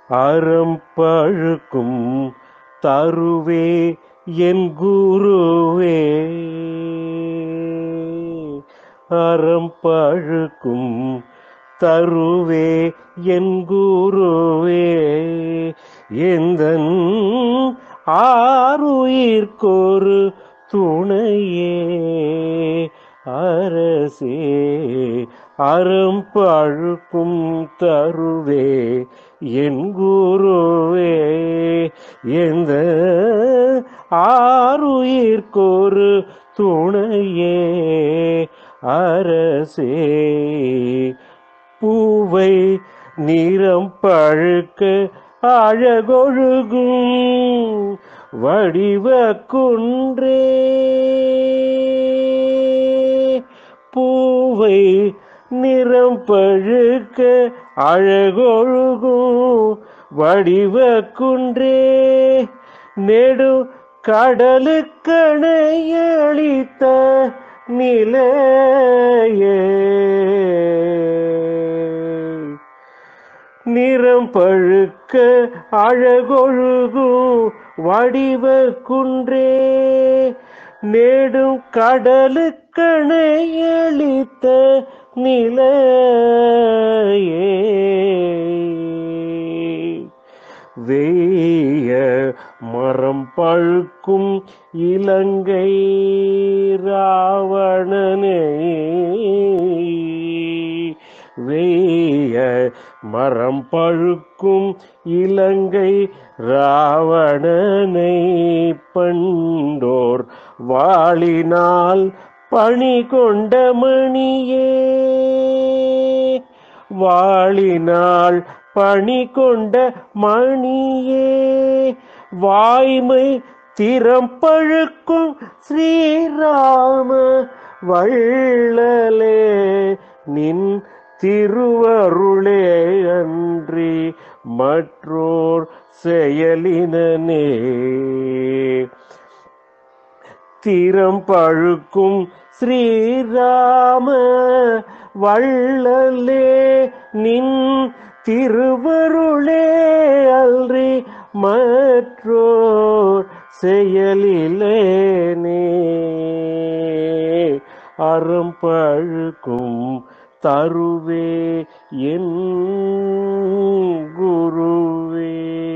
அறம் பழுக்கும் தருவே என் குருவே அறம் பழுக்கும் தருவே என் குருவே எந்தன் ஆறுயிர்க்கொரு துணையே அரசே அறம் பழுக்கும் தருவே என் குருவே எந்த ஆறுயிர்க்கொரு துணையே அரசே பூவை நிறம் பழுக்க அழகொழுகும் வடிவ குன்றே பூவை நிறம் பழுக்க அழகொழுகும் வடிவ குன்றே நெடு கடலுக்கணையளித்த நிலையே நிறம் பழுக்க அழகொழுகும் வடிவ குன்றே நேடும் கடலுக்கணையளித்த நிலையே வெய்ய மரம் பழுக்கும் இலங்கை ராவணனே வெய்ய மரம் பழுக்கும் இலங்கை ராவணனை பண்டோர் வாளினால் பணி கொண்ட மணியே வாளினால் பணி கொண்ட மணியே வாய்மை திறம் பழுக்கும் ஸ்ரீராம வள்ளலே நின் திருவருளே அன்றி மற்றோர் செயலினனே தீரம் பழுக்கும் ஸ்ரீராம வள்ளலே நின் திருவருளே அல்றி மற்றோர் செயலிலேனே அறம் பழுக்கும் தருவே என் குருவே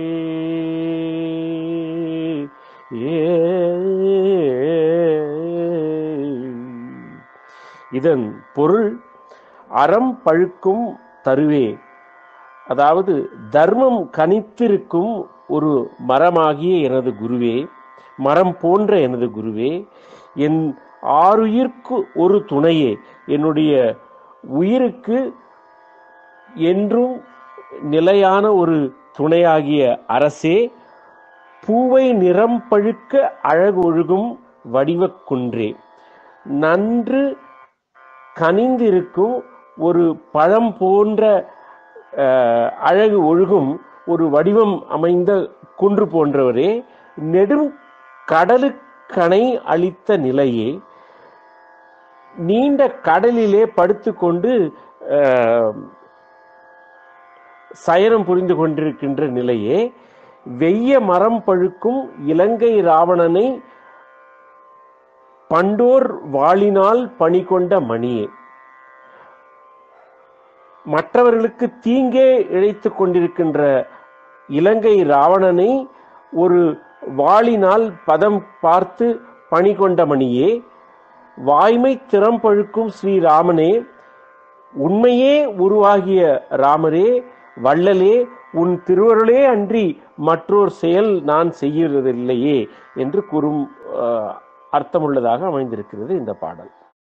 இதன் பொருள் அறம் பழுக்கும் தருவே அதாவது தர்மம் கனித்திருக்கும் ஒரு மரமாகிய எனது குருவே மரம் போன்ற எனது குருவே என் ஆறுயிர்க்கு ஒரு துணையே என்னுடைய உயிருக்கு என்றும் நிலையான ஒரு துணையாகிய அரசே பூவை நிறம் பழுக்க அழகொழுகும் வடிவக் குன்றே நன்று கனிந்திருக்கும் ஒரு பழம் போன்ற அஹ், அழகு ஒழுகும் ஒரு வடிவம் அமைந்த குன்று போன்றவரே நெடும் கடலுக்கணை அளித்த நிலையே நீண்ட கடலிலே படுத்துக்கொண்டு அஹ், சயனம் புரிந்து கொண்டிருக்கின்ற நிலையே வெய்ய மரம் பழுக்கும் இலங்கை ராவணனை பண்டோர் வாளினால் பணி கொண்ட மணியே மற்றவர்களுக்கு தீங்கே இழைத்துக் கொண்டிருக்கின்ற இலங்கை ராவணனை ஒரு வாளினால் பதம் பார்த்து பணி கொண்ட மணியே வாய்மை திறம் பழுக்கும் ஸ்ரீராமனே உண்மையே உருவாகிய ராமரே வள்ளலே உன் திருவருளே அன்றி மற்றொரு செயல் நான் செய்கிறதில்லையே என்று கூறும் அஹ், அர்த்தமுள்ளதாக அமைந்திருக்கிறது இந்த பாடல்